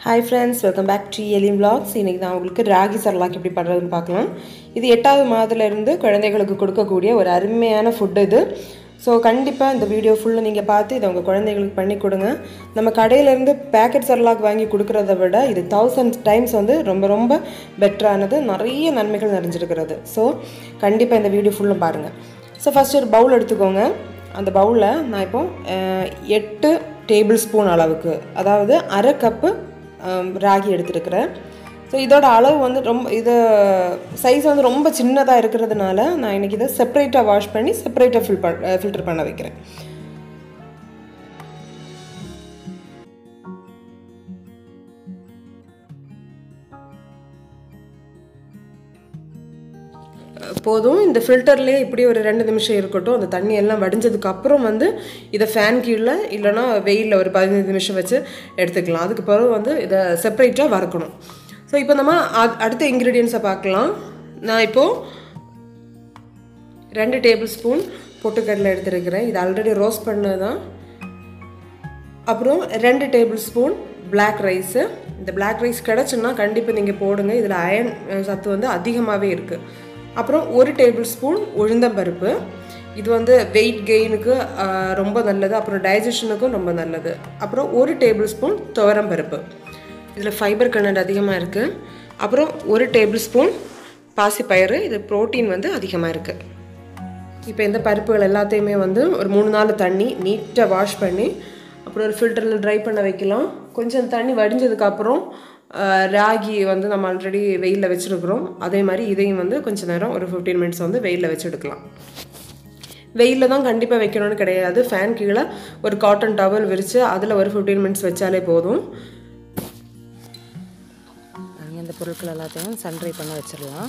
hi friends welcome back to Elim vlogs இன்றைக்கி நான் உங்களுக்கு ராகி சர்லாக் எப்படி பண்ணுறதுன்னு பார்க்கலாம் இது எட்டாவது மாதத்துலேருந்து குழந்தைகளுக்கு கொடுக்கக்கூடிய ஒரு அருமையான ஃபுட் இது ஸோ கண்டிப்பாக இந்த வீடியோ ஃபுல்லாக நீங்கள் பார்த்து இதை உங்கள் குழந்தைகளுக்கு பண்ணி கொடுங்க நம்ம கடையிலேருந்து பேக்கெட் சர்லாக் வாங்கி கொடுக்குறத விட இது தௌசண்ட் டைம்ஸ் வந்து ரொம்ப ரொம்ப பெட்டரானது நிறைய நன்மைகள் நிறைஞ்சிருக்கிறது ஸோ கண்டிப்பாக இந்த வீடியோ ஃபுல்லாக பாருங்கள் ஸோ ஃபஸ்ட் ஒரு பவுல் எடுத்துக்கோங்க அந்த பவுலில் நான் இப்போ அஹ், எட்டு டேபிள் ஸ்பூன் அளவுக்கு அதாவது அரை கப்பு ஆம், ராகி எடுத்துருக்கிறேன் ஸோ இதோட அளவு வந்து ரொம்ப இது சைஸ் வந்து ரொம்ப சின்னதாக இருக்கிறதுனால நான் இன்றைக்கி இதை செப்பரேட்டாக வாஷ் பண்ணி செப்பரேட்டாக ஃபில் பண் ஃபில்டர் பண்ண வைக்கிறேன் போதும் இந்த ஃபில்டர்லேயே இப்படி ஒரு ரெண்டு நிமிஷம் இருக்கட்டும் அந்த தண்ணி எல்லாம் வடிஞ்சதுக்கு அப்புறம் வந்து இதை ஃபேன் கீழே இல்லைன்னா வெயிலில் ஒரு பதினஞ்சு நிமிஷம் வச்சு எடுத்துக்கலாம் அதுக்கு பிறகு வந்து இதை செப்பரேட்டாக வறுக்கணும் ஸோ இப்போ நம்ம அ- அடுத்த இன்க்ரீடியன்ஸை பார்க்கலாம் நான் இப்போது ரெண்டு டேபிள் ஸ்பூன் பொட்டுக்கடலை எடுத்துருக்கிறேன் இது ஆல்ரெடி ரோஸ்ட் பண்ணது தான் அப்புறம் ரெண்டு டேபிள் ஸ்பூன் Black ரைஸு இந்த Black ரைஸ் கிடச்சுன்னா கண்டிப்பாக நீங்கள் போடுங்க இதில் அயன் சத்து வந்து அதிகமாகவே இருக்குது அப்புறம் ஒரு டேபிள் ஸ்பூன் உளுந்தம்பருப்பு இது வந்து வெயிட் கெயினுக்கு ரொம்ப நல்லது அப்புறம் டைஜஷனுக்கும் ரொம்ப நல்லது அப்புறம் ஒரு டேபிள் ஸ்பூன் துவரம்பருப்பு இதில் ஃபைபர் கண்டென்ட் அதிகமாக இருக்குது அப்புறம் ஒரு டேபிள் ஸ்பூன் பாசிப்பயிறு இது புரோட்டீன் வந்து அதிகமாக இருக்குது இப்போ இந்த பருப்புகள் எல்லாத்தையுமே வந்து ஒரு மூணு நாள் தண்ணி நீட்டாக வாஷ் பண்ணி அப்புறம் ஒரு ஃபில்டரில் ட்ரை பண்ண வைக்கலாம் கொஞ்சம் தண்ணி வடிஞ்சதுக்கப்புறம் ராகி வந்து நம்ம ஆல்ரெடி வெயிலில் வச்சுருக்குறோம் அதே மாதிரி இதையும் வந்து கொஞ்சம் நேரம் ஒரு ஃபிஃப்டீன் மினிட்ஸ் வந்து வெயிலில் வச்சு எடுக்கலாம் வெயிலில் தான் கண்டிப்பாக வைக்கணும்னு கிடையாது ஃபேன் கீழே ஒரு காட்டன் டவல் விரித்து அதில் ஒரு ஃபிஃப்டீன் மினிட்ஸ் வச்சாலே போதும் நாங்கள் இந்த பொருட்கள் எல்லாத்தையும் சன்ட்ரை பண்ண வச்சிடலாம்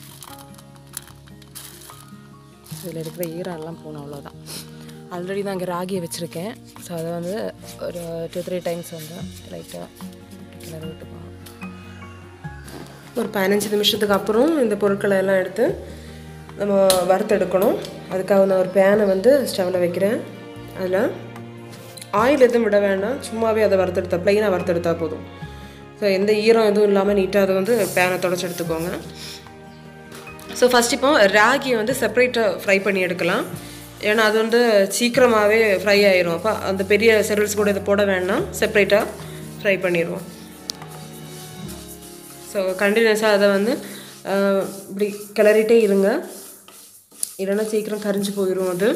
இதில் இருக்கிற ஈரம் எல்லாம் போகணும் அவ்வளோதான் ஆல்ரெடி நான் இங்கே ராகியை வச்சுருக்கேன் ஸோ அதை வந்து ஒரு டூ த்ரீ டைம்ஸ் வந்து லைட்டாக கிளறி விட்டுப்போம் ஒரு பதினஞ்சு நிமிஷத்துக்கு அப்புறம் இந்த பொருட்களை எல்லாம் எடுத்து நம்ம வறுத்தெடுக்கணும் அதுக்காக நான் ஒரு பேனை வந்து ஸ்டவ்வில் வைக்கிறேன் அதில் ஆயில் எதுவும் விட வேண்டாம் சும்மாவே அதை வறுத்தெடுத்தா ப்ளைனாக வறுத்தெடுத்தா போதும் ஸோ எந்த ஈரம் எதுவும் இல்லாமல் நீட்டாக அதை வந்து பேனை தொடச்சி எடுத்துக்கோங்க ஸோ ஃபஸ்ட் இப்போ ராகியை வந்து செப்பரேட்டாக ஃப்ரை பண்ணி எடுக்கலாம் ஏன்னா அது வந்து சீக்கிரமாகவே ஃப்ரை ஆயிரும் அப்போ அந்த பெரிய செரல்ஸ் கூட இதை போட வேண்டாம் செப்பரேட்டாக ஃப்ரை பண்ணிடுவோம் ஸோ கண்டினியூஸாக அதை வந்து ஆஹ், இப்படி கிளறிட்டே இருங்க இல்லைன்னா சீக்கிரம் கரிஞ்சு போயிடும் அது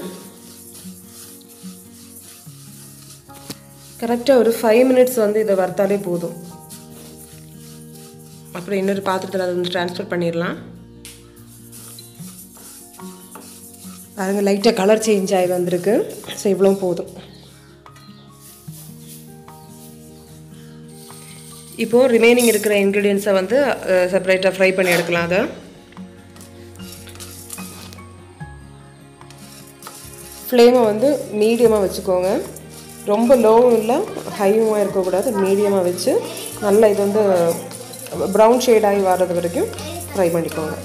கரெக்டாக ஒரு ஃபைவ் மினிட்ஸ் வந்து இதை வறுத்தாலே போதும் அப்புறம் இன்னொரு பாத்திரத்தில் அதை வந்து ட்ரான்ஸ்ஃபர் பண்ணிடலாம் பாருங்க லைட்டாக கலர் சேஞ்ச் ஆகி வந்திருக்கு ஸோ இவ்வளோ போதும் இப்போது ரிமைனிங் இருக்கிற இன்க்ரீடியன்ஸை வந்து செப்பரேட்டாக ஃப்ரை பண்ணி எடுக்கலாம் அதை ஃப்ளேமை வந்து மீடியமாக வச்சுக்கோங்க ரொம்ப லோவும் இல்லை ஹையுமாக இருக்கக்கூடாது மீடியமாக வச்சு நல்லா இது வந்து ப்ரௌன் ஷேடாகி வர்றது வரைக்கும் ஃப்ரை பண்ணிக்கோங்க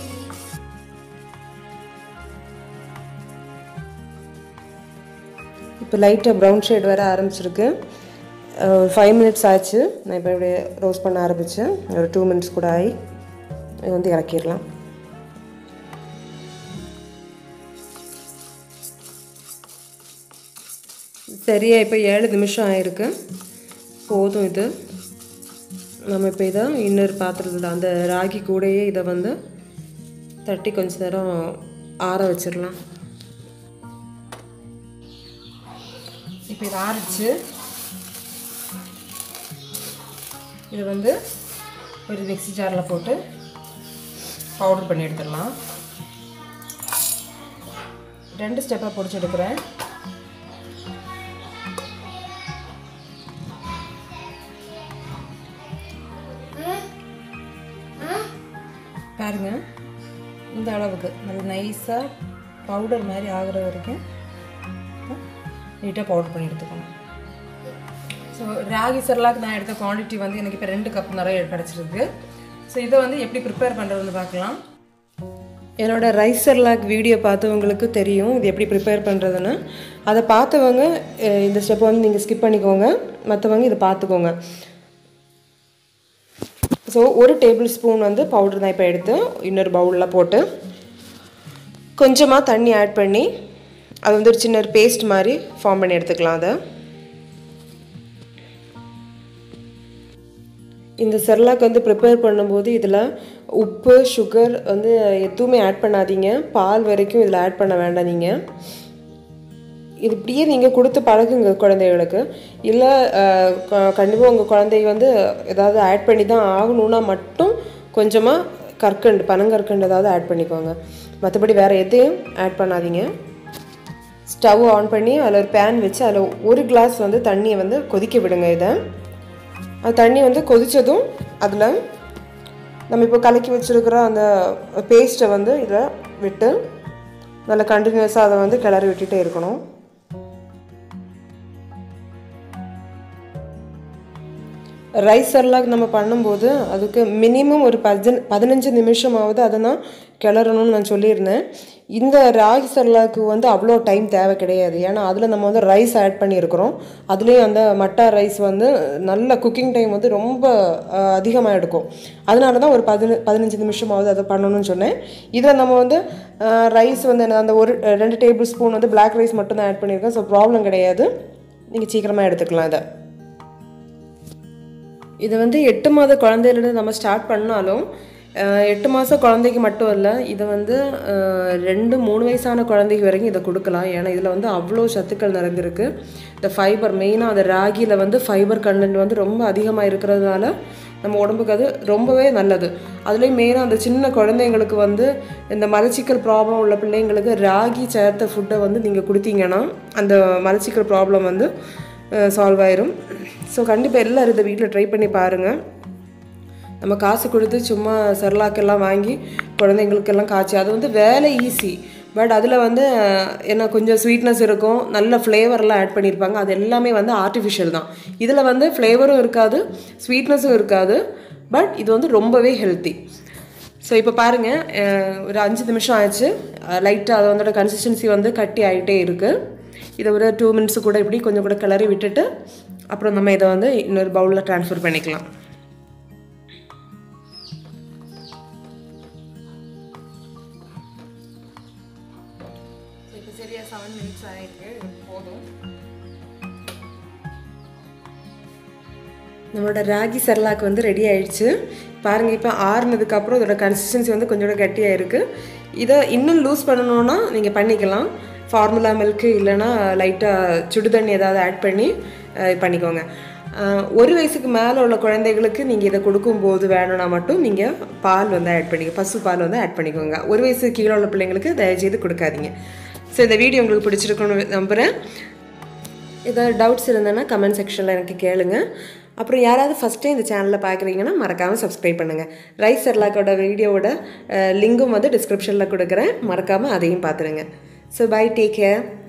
இப்போ லைட்டாக ப்ரௌன் ஷேட் வர ஆரம்பிச்சிருக்கு ஃபைவ் மினிட்ஸ் ஆச்சு நான் இப்போ இப்படி ரோஸ்ட் பண்ண ஆரம்பித்தேன் ஒரு டூ மினிட்ஸ் கூட ஆகி இது வந்து இறக்கிடலாம் சரியா இப்போ ஏழு நிமிஷம் ஆயிருக்கு போதும் இது நம்ம இப்போ இதை இன்னொரு பாத்திரத்தில் அந்த ராகி கூடயே இதை வந்து தட்டி கொஞ்ச நேரம் ஆற வச்சிடலாம் இப்போ இது ஆறிச்சு இது வந்து ஒரு மிக்ஸி ஜாரில் போட்டு பவுடர் பண்ணி எடுத்துடலாம் ரெண்டு ஸ்டெப்பாக பொடிச்சு எடுக்கிறேன் பாருங்க இந்த அளவுக்கு நல்ல நைஸாக பவுடர் மாதிரி ஆகுற வரைக்கும் நீட்டாக பவுடர் பண்ணி எடுத்துக்கணும் ஸோ ராகி சர்லாக் நான் எடுத்த குவாண்டிட்டி வந்து எனக்கு இப்போ ரெண்டு கப் நிறைய கிடச்சிருக்கு ஸோ இதை வந்து எப்படி ப்ரிப்பேர் பண்ணுறதுன்னு பார்க்கலாம் என்னோட ரைஸ் சர்லாக் வீடியோ பார்த்தவங்களுக்கு தெரியும் இது எப்படி ப்ரிப்பேர் பண்ணுறதுன்னு அதை பார்த்தவங்க அஹ், இந்த ஸ்டெப் வந்து நீங்கள் ஸ்கிப் பண்ணிக்கோங்க மற்றவங்க இதை பார்த்துக்கோங்க ஸோ ஒரு டேபிள் ஸ்பூன் வந்து பவுடர் தான் இப்போ எடுத்து இன்னொரு பவுலில் போட்டு கொஞ்சமாக தண்ணி ஆட் பண்ணி அது வந்து ஒரு சின்ன ஒரு பேஸ்ட் மாதிரி ஃபார்ம் பண்ணி எடுத்துக்கலாம் அதை இந்த செர்லாக் வந்து ப்ரிப்பேர் பண்ணும்போது இதில் உப்பு சுகர் வந்து எதுவுமே ஆட் பண்ணாதீங்க பால் வரைக்கும் இதில் ஆட் பண்ண வேண்டாம் நீங்கள் இது இப்படியே நீங்கள் கொடுத்து பழகுங்க குழந்தைகளுக்கு இல்லை கண்டிப்பாக உங்கள் குழந்தை வந்து ஏதாவது ஆட் பண்ணி தான் ஆகணுன்னா மட்டும் கொஞ்சமாக கற்கண்டு பனங்கற்கண்டு ஏதாவது ஆட் பண்ணிக்கோங்க மற்றபடி வேறு எதையும் ஆட் பண்ணாதீங்க ஸ்டவ் ஆன் பண்ணி அதில் ஒரு பேன் வச்சு அதில் ஒரு கிளாஸ் வந்து தண்ணியை வந்து கொதிக்க விடுங்க இதை அது தண்ணி வந்து கொதித்ததும் அதில் நம்ம இப்போ கலக்கி வச்சுருக்கிற அந்த பேஸ்ட்டை வந்து இதில் விட்டு நல்லா கண்டினியூஸாக அதை வந்து கிளறி விட்டுட்டே இருக்கணும் ரைஸ் சர்லாக் நம்ம பண்ணும்போது அதுக்கு மினிமம் ஒரு பஜன் பதினஞ்சு நிமிஷமாவது அதை நான் கிளறணும்னு நான் சொல்லியிருந்தேன் இந்த ராகி சர்லாக்கு வந்து அவ்வளோ டைம் தேவை கிடையாது ஏன்னா அதில் நம்ம வந்து ரைஸ் ஆட் பண்ணியிருக்கிறோம் அதுலேயும் அந்த மட்டா ரைஸ் வந்து நல்ல குக்கிங் டைம் வந்து ரொம்ப அதிகமாக எடுக்கும் அதனால தான் ஒரு பதின பதினஞ்சு நிமிஷமாவது அதை பண்ணணும்னு சொன்னேன் இதில் நம்ம வந்து ரைஸ் வந்து அந்த ஒரு ரெண்டு டேபிள் ஸ்பூன் வந்து பிளாக் ரைஸ் மட்டும் தான் ஆட் பண்ணியிருக்கேன் ஸோ ப்ராப்ளம் கிடையாது நீங்கள் சீக்கிரமாக எடுத்துக்கலாம் இதை இதை வந்து எட்டு மாத குழந்தையிலேருந்து நம்ம ஸ்டார்ட் பண்ணாலும் எட்டு மாதம் குழந்தைக்கு மட்டும் இல்லை இதை வந்து ரெண்டு மூணு வயசான குழந்தைக்கு வரைக்கும் இதை கொடுக்கலாம் ஏன்னா இதில் வந்து அவ்வளோ சத்துக்கள் நிறைஞ்சிருக்கு இந்த ஃபைபர் மெயினாக அந்த ராகியில் வந்து ஃபைபர் கண்டென்ட் வந்து ரொம்ப அதிகமாக இருக்கிறதுனால நம்ம உடம்புக்கு அது ரொம்பவே நல்லது அதுலேயும் மெயினாக அந்த சின்ன குழந்தைங்களுக்கு வந்து இந்த மலச்சிக்கல் ப்ராப்ளம் உள்ள பிள்ளைங்களுக்கு ராகி சேர்த்த ஃபுட்டை வந்து நீங்கள் கொடுத்தீங்கன்னா அந்த மலச்சிக்கல் ப்ராப்ளம் வந்து சால்வ் ஆயிரும் ஸோ கண்டிப்பாக எல்லோரும் இதை வீட்டில் ட்ரை பண்ணி பாருங்கள் நம்ம காசு கொடுத்து சும்மா செர்லாக்கெல்லாம் வாங்கி குழந்தைங்களுக்கெல்லாம் காய்ச்சி அது வந்து வேலை ஈஸி பட் அதில் வந்து என்ன கொஞ்சம் ஸ்வீட்னஸ் இருக்கும் நல்ல ஃப்ளேவர்லாம் ஆட் பண்ணியிருப்பாங்க அது எல்லாமே வந்து ஆர்டிஃபிஷியல் தான் இதில் வந்து ஃப்ளேவரும் இருக்காது ஸ்வீட்னஸும் இருக்காது பட் இது வந்து ரொம்பவே ஹெல்த்தி ஸோ இப்போ பாருங்கள் ஒரு அஞ்சு நிமிஷம் ஆச்சு லைட்டாக அது வந்து கன்சிஸ்டன்சி வந்து கட்டி ஆகிட்டே இருக்குது இதை ஒரு டூ மினிட்ஸ் கூட இப்படி கொஞ்சம் கூட கிளறி விட்டுட்டு அப்புறம் நம்ம இதை வந்து இன்னொரு பவுலில் ட்ரான்ஸ்ஃபர் பண்ணிக்கலாம் இப்போ சரியாக செவன் மினிட்ஸ் ஆகிருக்கு போதும் நம்மளோட ராகி செர்லாக் வந்து ரெடி ஆயிடுச்சு பாருங்கள் இப்போ ஆறுனதுக்கப்புறம் இதோட கன்சிஸ்டன்சி வந்து கொஞ்சம் கட்டியாக இருக்குது இதை இன்னும் லூஸ் பண்ணணுன்னா நீங்கள் பண்ணிக்கலாம் ஃபார்முலா மில்க்கு இல்லைனா லைட்டாக சுடு தண்ணி ஏதாவது ஆட் பண்ணி பண்ணிக்கோங்க ஒரு வயசுக்கு மேலே உள்ள குழந்தைகளுக்கு நீங்கள் இதை கொடுக்கும்போது வேணும்னா மட்டும் நீங்கள் பால் வந்து ஆட் பண்ணிக்க பசு பால் வந்து ஆட் பண்ணிக்கோங்க ஒரு வயசு கீழே உள்ள பிள்ளைங்களுக்கு தயவுசெய்து கொடுக்காதீங்க ஸோ இந்த வீடியோ உங்களுக்கு பிடிச்சிருக்குன்னு நம்புகிறேன் ஏதாவது டவுட்ஸ் இருந்ததுன்னா கமெண்ட் செக்ஷனில் எனக்கு கேளுங்க அப்புறம் யாராவது ஃபஸ்ட் டைம் இந்த சேனலில் பார்க்குறீங்கன்னா மறக்காமல் சப்ஸ்கிரைப் பண்ணுங்கள் ரைஸ் செர்லாக்கோட வீடியோவோட லிங்கும் வந்து டிஸ்கிரிப்ஷனில் கொடுக்குறேன் மறக்காமல் அதையும் பார்த்துருங்க ஸோ பை டேக் கேர்